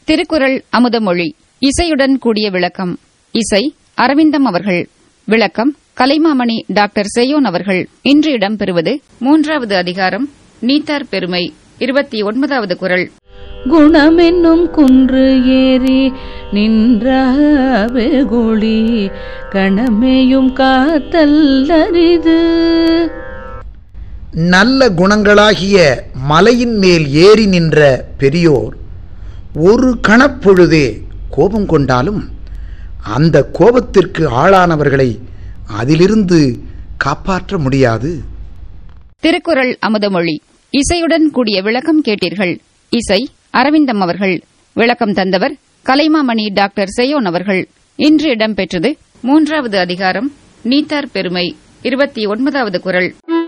திருக்குறள் அமுதமொழி இசையுடன் கூடிய விளக்கம் இசை அரவிந்தம் அவர்கள் விளக்கம் கலைமாமணி டாக்டர் செய்யோன் அவர்கள் இன்று இடம்பெறுவது மூன்றாவது அதிகாரம் நீத்தார் பெருமை இருபத்தி ஒன்பதாவது குரல் குணமென்னும் குன்று ஏறி நின்ற வெகுளி கணமேயும் காத்தல்லரிது நல்ல குணங்களாகிய மலையின் மேல் ஏறி நின்ற பெரியோர் ஒரு கணப்பொழுதே கோபம் கொண்டாலும் அந்த கோபத்திற்கு ஆளானவர்களை அதிலிருந்து காப்பாற்ற முடியாது திருக்குறள் அமுதமொழி இசையுடன் கூடிய விளக்கம் கேட்டீர்கள் இசை அரவிந்தம் அவர்கள் விளக்கம் தந்தவர் கலைமாமணி டாக்டர் செய்யோன் அவர்கள் இன்று இடம்பெற்றது மூன்றாவது அதிகாரம் நீத்தார் பெருமை இருபத்தி ஒன்பதாவது குரல்